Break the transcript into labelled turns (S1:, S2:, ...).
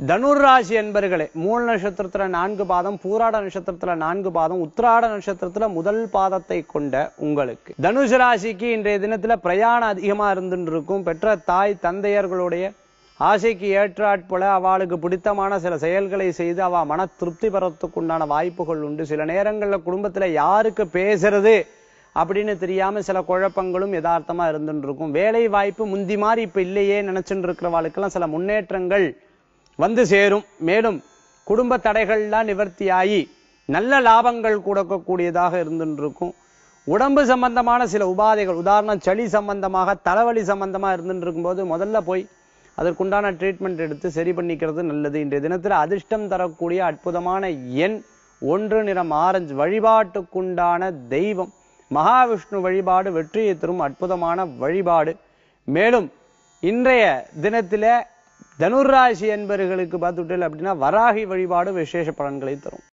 S1: தனுர் ராசி என்பர்களே மூல நட்சத்திரத்துல நான்கு பாதம் பூராட நட்சத்திரத்துல நான்கு பாதம் உத்திராட நட்சத்திரத்துல முதல் பாதத்தை கொண்ட உங்களுக்கு தனுஷ் ராசிக்கு இன்றைய தினத்துல பிரயாணம் அதிகமா இருந்துட்டு இருக்கும் பெற்ற தாய் தந்தையர்களுடைய ஆசைக்கு ஏற்றாற்போல அவளுக்கு பிடித்தமான சில செயல்களை செய்து அவ மன திருப்தி பெறத்துக்கு உண்டான வாய்ப்புகள் உண்டு சில நேரங்கள்ல குடும்பத்துல யாருக்கு பேசுறது அப்படின்னு தெரியாம சில குழப்பங்களும் யதார்த்தமா இருந்துட்டு இருக்கும் வேலை வாய்ப்பு முந்தி மாதிரி இப்ப இல்லையே நினைச்சுட்டு இருக்கிறவாளுக்கெல்லாம் சில முன்னேற்றங்கள் வந்து சேரும் மேலும் குடும்ப தடைகள்லாம் நிவர்த்தியாகி நல்ல லாபங்கள் கொடுக்கக்கூடியதாக இருந்துட்டு இருக்கும் உடம்பு சம்பந்தமான சில உபாதைகள் உதாரணம் சளி சம்பந்தமாக தலைவலி சம்பந்தமா இருந்துட்டு இருக்கும்போது முதல்ல போய் அதற்குண்டான ட்ரீட்மெண்ட் எடுத்து சரி பண்ணிக்கிறது நல்லது இன்றைய தினத்துல அதிர்ஷ்டம் தரக்கூடிய அற்புதமான எண் ஒன்று நிறம் ஆரஞ்சு வழிபாட்டுக்குண்டான தெய்வம் மகாவிஷ்ணு வழிபாடு வெற்றியை தரும் அற்புதமான வழிபாடு மேலும் இன்றைய தினத்தில தனுராசி என்பவர்களுக்கு பார்த்துட்டல் அப்படின்னா வராகி வழிபாடு விசேஷ பலன்களை தரும்